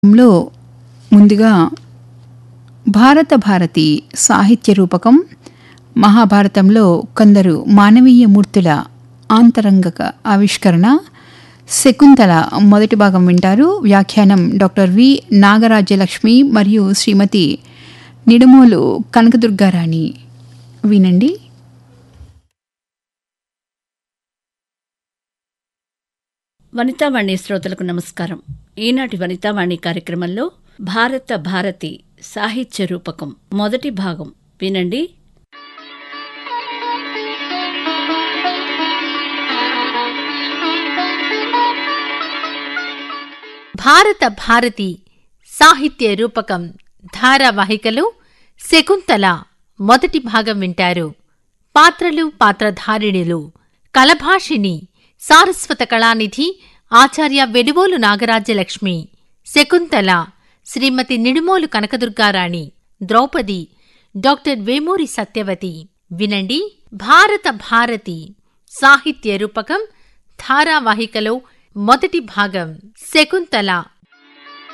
లో ముందుగా భారత భారతి సాహిత్య రూపకం మహాభారతంలో కొందరు మానవీయ మూర్తుల ఆంతరంగక ఆవిష్కరణ శకుంతల మొదటి భాగం వింటారు వ్యాఖ్యానం డాక్టర్ వి నాగరాజ్యలక్ష్మి మరియు శ్రీమతి నిడుమోలు కనకదుర్గారాణి వినండి వనితావాణి శ్రోతలకు నమస్కారం ఈనాటి వనితావాణి కార్యక్రమంలో భారత భారతి సాహిత్య రూపకం మొదటి భాగం వినండి భారత భారతి సాహిత్య రూపకం ధారావాహికలో శకుంతల మొదటి భాగం వింటారు పాత్రలు పాత్రధారిణులు కలభాషిణి సారస్వత కళానిధి ఆచార్య వెడువోలు నాగరాజ్యలక్ష్మి శకుంతల శ్రీమతి నిడుమోలు కనకదుర్గారాణి ద్రౌపది డాక్టర్ వేమూరి సత్యవతి వినండి భారత భారతి సాహిత్య రూపకం ధారావాహికలో మొదటి భాగం శకుంతల